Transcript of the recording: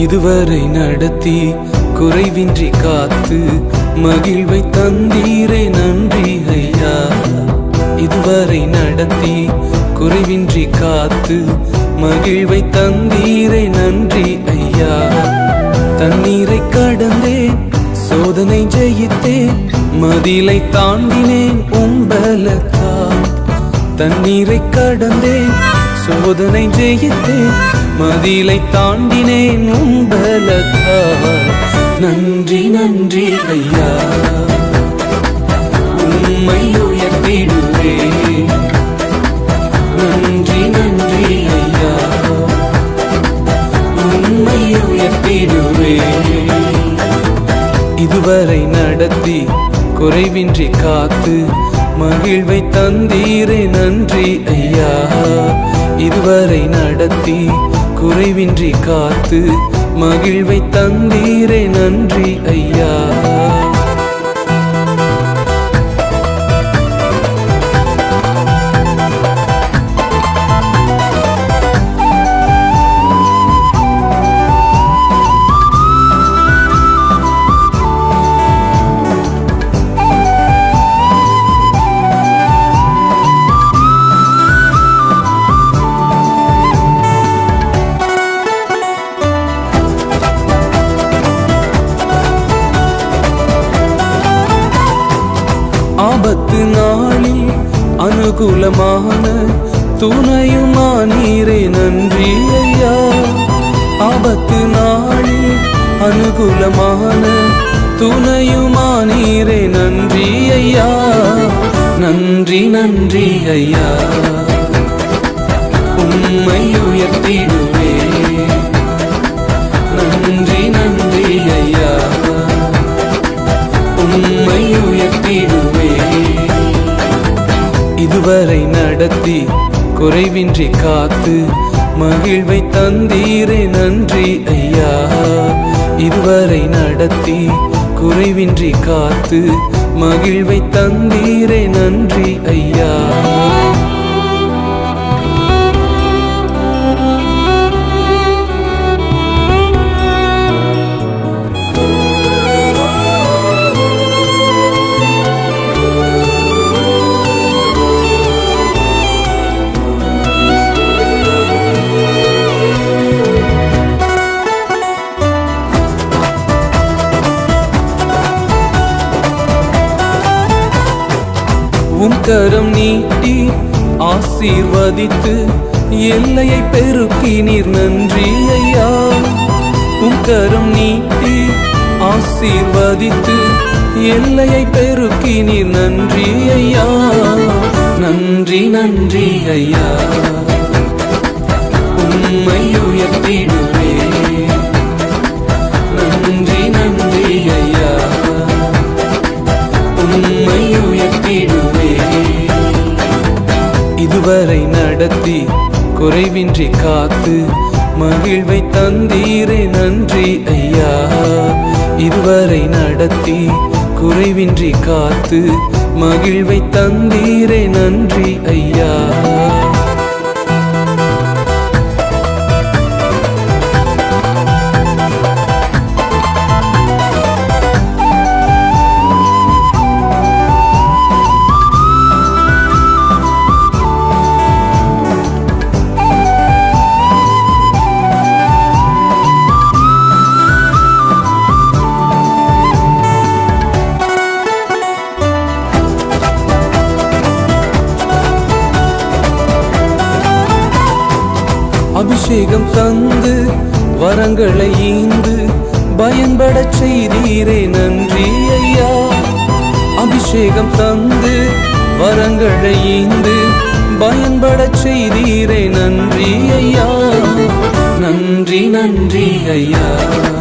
இதுவரை நடத்தி குறைவின்றி காத்து மகிழ்வை தந்தீரே நன்றி ஐயா இதுவரை நடத்தி குறைவின்றி காத்து மகிழ்வை தந்தீரே நன்றி ஐயா தண்ணீரை கடந்தேன் சோதனை ஜெயித்தேன் மதிலை தாண்டினேன் உம்பலத்தால் தண்ணீரை கடந்தேன் சோதனை ஜெயித்தேன் மதிலை தாண்டினேன் உம்பலத்தால் நன்றி நன்றி ஐயா உம்மை உயர்த்திடுவே நன்றி நன்றி ஐயா உம்மை உயர்த்திடுவே இதுவரை நடத்தி குறைவின்றி காத்து மகிழ்வை தந்தீரே நன்றி ஐயா இதுவரை நடத்தி குறைவின்றி காத்து மகிழ்வை தந்தீரே நன்றி ஐயா ஆபத்து நாளில் அனுகூலமான துணையுமானீரே நன்றி ஐயா ஆபத்து நாளில் அனுகூலமான துணையுமானீரே நன்றி ஐயா நன்றி நன்றி ஐயா உம்மை உயர்த்திடுவே நன்றி நன்றி ஐயா உம்மை உயர்த்திடுவே இதுவரை நடத்தி குறைவின்றி காத்து மகிழ்வை தந்தீரே நன்றி ஐயா இதுவரை நடத்தி குறைவின்றி காத்து மகிழ்வை தந்தீரே நன்றி ஐயா உம் கரம் நீட்டி ஆசீர்வதித்து எல்லையை பெருக்கி நீர் நன்றி ஐயா உம் கரம் நீட்டி ஆசீர்வதித்து எல்லையை பெருக்கி நீர் நன்றி ஐயா நன்றி நன்றி ஐயா உம்மை உயர்த்திடுவே நன்றி நன்றி ஐயா உம்மை உயர்த்திடுவே இதுவரை நடத்தி குறைவின்றி காத்து மகிழ்வை தந்தீரே நன்றி ஐயா இதுவரை நடத்தி குறைவின்றி காத்து மகிழ்வை தந்தீரே நன்றி ஐயா அபிஷேகம் தந்து வரங்களை ஈந்து பயன்படச் செய்தீரே நன்றி ஐயா அபிஷேகம் தந்து வரங்களை ஈந்து பயன்படச் செய்தீரே நன்றி ஐயா நன்றி நன்றி ஐயா